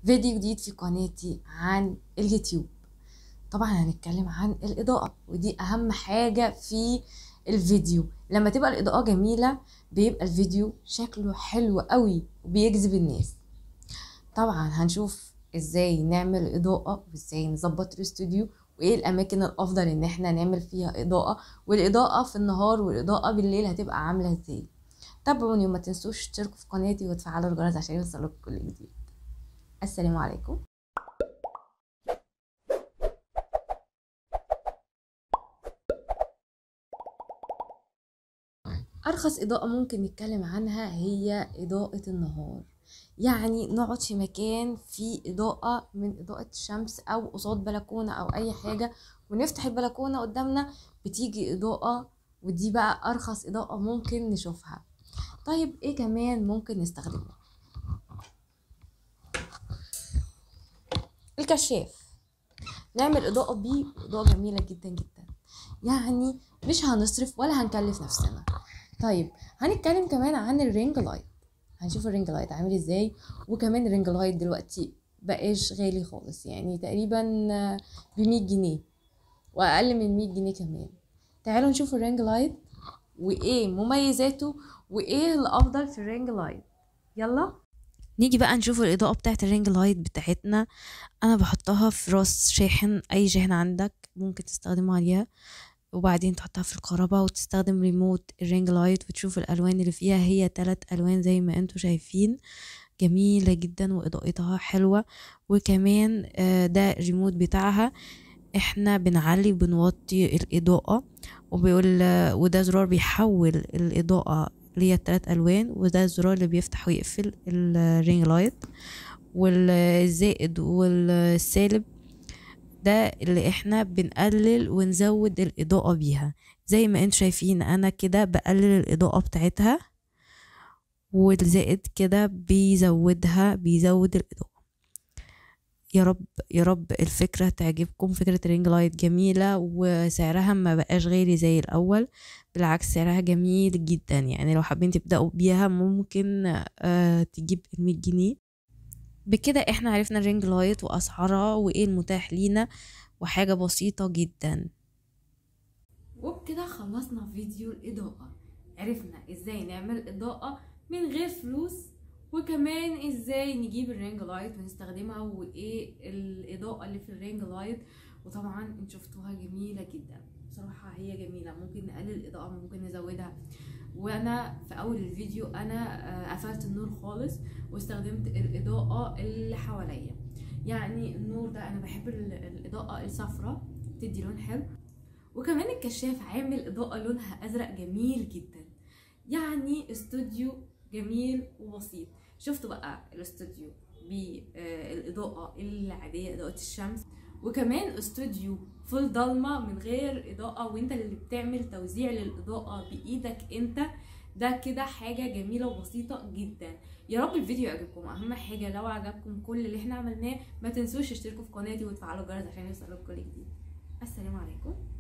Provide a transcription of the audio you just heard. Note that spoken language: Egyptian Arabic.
فيديو جديد في قناتي عن اليوتيوب طبعا هنتكلم عن الإضاءة ودي أهم حاجة في الفيديو لما تبقى الإضاءة جميلة بيبقى الفيديو شكله حلو قوي وبيجذب الناس طبعا هنشوف ازاي نعمل إضاءة وازاي نظبط الاستوديو وايه الاماكن الافضل ان احنا نعمل فيها اضاءة والاضاءة في النهار والاضاءة بالليل هتبقى عاملة ازاي تابعوني وما تنسوش تشتركوا في قناتي وتفعلوا الجرس عشان يوصلكم كل جديد السلام عليكم ارخص اضاءة ممكن نتكلم عنها هي اضاءة النهار يعني نقعد في مكان فيه اضاءة من اضاءة الشمس او قصاد بلكونة او اي حاجة ونفتح البلكونة قدامنا بتيجي اضاءة ودي بقى ارخص اضاءة ممكن نشوفها طيب ايه كمان ممكن نستخدمه الكشاف نعمل اضاءة بيه اضاءة جميلة جدا جدا يعني مش هنصرف ولا هنكلف نفسنا طيب هنتكلم كمان عن الرينج لايت هنشوف الرينج لايت عامل ازاي وكمان الرينج لايت دلوقتي بقاش غالي خالص يعني تقريبا بمية جنيه واقل من مية جنيه كمان تعالوا نشوف الرينج لايت وايه مميزاته وايه الافضل في الرينج لايت يلا نيجي بقى نشوف الاضاءه بتاعت الرينج لايت بتاعتنا انا بحطها في راس شاحن اي شاحن عندك ممكن تستخدمه عليها وبعدين تحطها في الكهرباء وتستخدم ريموت الرينج لايت وتشوف الالوان اللي فيها هي تلات الوان زي ما انتوا شايفين جميله جدا واضاءتها حلوه وكمان ده الريموت بتاعها احنا بنعلي وبنوطي الاضاءه وبيقول وده زرار بيحول الاضاءه اللي هي التلات الوان وده الزرار اللي بيفتح ويقفل الرينج لايت والزائد والسالب ده اللي احنا بنقلل ونزود الاضاءة بيها زي ما انتوا شايفين انا كده بقلل الاضاءة بتاعتها والزائد كده بيزودها بيزود الاضاءة يا رب يا رب الفكرة تعجبكم فكرة الرينج لايت جميلة وسعرها ما بقاش غالي زي الأول بالعكس سعرها جميل جدا يعني لو حابين تبدأوا بيها ممكن آه تجيب المية جنيه بكده احنا عرفنا الرينج لايت وأسعارها وإيه المتاح لينا وحاجة بسيطة جدا وبكده خلصنا فيديو الإضاءة عرفنا ازاي نعمل إضاءة من غير فلوس وكمان ازاي نجيب الرينج لايت ونستخدمها وايه الاضاءه اللي في الرينج لايت وطبعا انتوا شفتوها جميله جدا بصراحه هي جميله ممكن نقلل الاضاءه ممكن نزودها وانا في اول الفيديو انا قفلت النور خالص واستخدمت الاضاءه اللي حواليا يعني النور ده انا بحب الاضاءه الصفراء بتدي لون حلو وكمان الكشاف عامل اضاءه لونها ازرق جميل جدا يعني استوديو جميل وبسيط شفتوا بقى الاستوديو بالاضاءه العاديه اضاءه الشمس وكمان استوديو فول ضلمه من غير اضاءه وانت اللي بتعمل توزيع للاضاءه بايدك انت ده كده حاجة جميلة وبسيطة جدا يا رب الفيديو يعجبكم اهم حاجة لو عجبكم كل اللي احنا عملناه ما تنسوش تشتركوا في قناتي وتفعلوا الجرس عشان يوصلكم كل جديد السلام عليكم